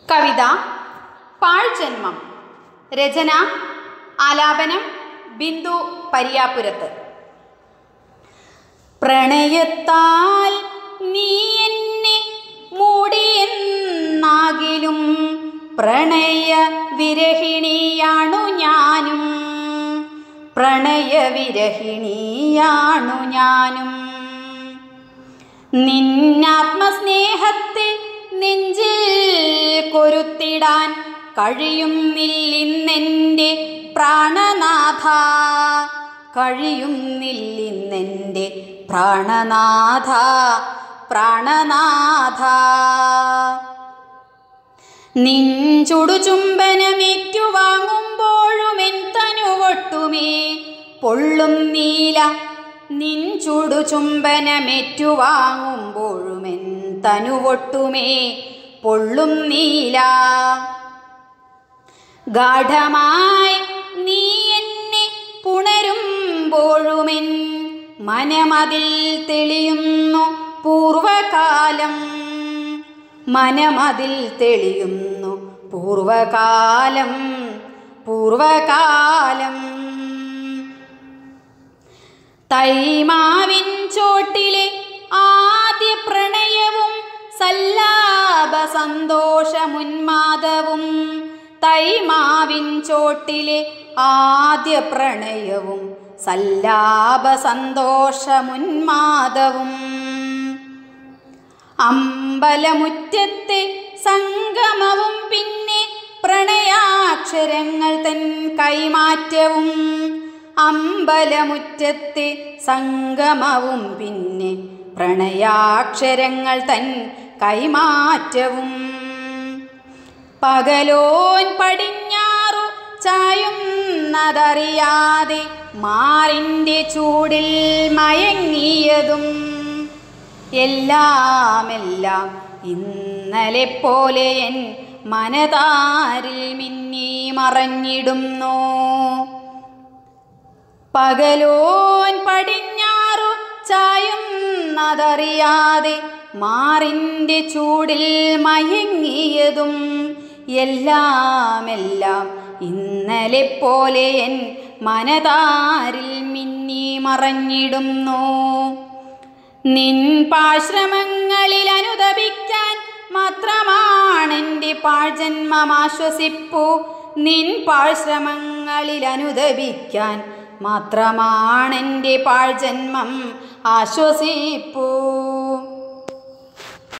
കവിത പാഴ്ജന്മം രചന ആലാപനം ബിന്ദു പരിയാപുരത്ത് പ്രണയത്താൽ നീ എന്നെ മൂടിയെന്നാകിലും പ്രണയ വിരഹിണിയാണു ഞാനും പ്രണയ വിരഹിണിയാണു ഞാനും നിന്നാത്മസ്നേഹത്തെ നെഞ്ചിൽ കൊരുത്തിടാൻ കഴിയുന്നില്ലെന്നെൻ്റെ പ്രാണനാഥ കഴിയുന്നില്ലെന്നെൻ്റെ പ്രാണനാഥ പ്രാണനാഥ നിഞ്ചുടു ചുംബനമേറ്റുവാങ്ങുമ്പോഴും എൻ തനുവൊട്ടുമേ പൊള്ളും നീല നിഞ്ചുടു ചുംബനമേറ്റുവാങ്ങുമ്പോഴും എൻ തനുവൊട്ടുമേ പൊള്ളും നീല ഗാഠമായി നീ എന്നെ പുണരുമ്പോഴുമെൻ മനമതിൽ തെളിയുന്നു പൂർവകാലം മനമതിൽ തെളിയുന്നു പൂർവകാലം പൂർവകാലം തൈമാവിൻ ചോട്ടിലെ ആദ്യ പ്രണയവും സല്ലാപ സന്തോഷമുന്മാദവും തൈമാവിൻ ചോട്ടിലെ ആദ്യ പ്രണയവും സല്ലാപ സന്തോഷമുന്മാദവും അമ്പലമുറ്റത്തെ സംഗമവും പിന്നെ പ്രണയാക്ഷരങ്ങൾ തൻ കൈമാറ്റവും അമ്പലമുറ്റത്തെ സംഗമവും പിന്നെ പ്രണയാക്ഷരങ്ങൾ തൻ കൈമാറ്റവും പകലോൻ പടിഞ്ഞാറു ചായുന്നതറിയാതെ മാറിൻ്റെ ചൂടിൽ മയങ്ങിയതും എല്ലാം എല്ലാം ഇന്നലെ പോലെ എൻ മനതാരിൽ മിന്നി മറഞ്ഞിടുന്നു പകലോൻ പടിഞ്ഞാറു ചായുന്നതറിയാതെ മാറിൻ്റെ ചൂടിൽ മയങ്ങിയതും എല്ലാം എല്ലാം ഇന്നലെ പോലെ എൻ മനതാരിൽ മിന്നി മറഞ്ഞിടുന്നു നിൻ പാശ്രമങ്ങളിൽ അനുദപിക്കാൻ മാത്രമാണെൻ്റെ പാഴ്ജന്മമാശ്വസിപ്പു നിൻ പാഴ്ശ്രമങ്ങളിൽ അനുദപിക്കാൻ മാത്രമാണെൻ്റെ പാഴ്ജന്മം ആശ്വസിപ്പൂ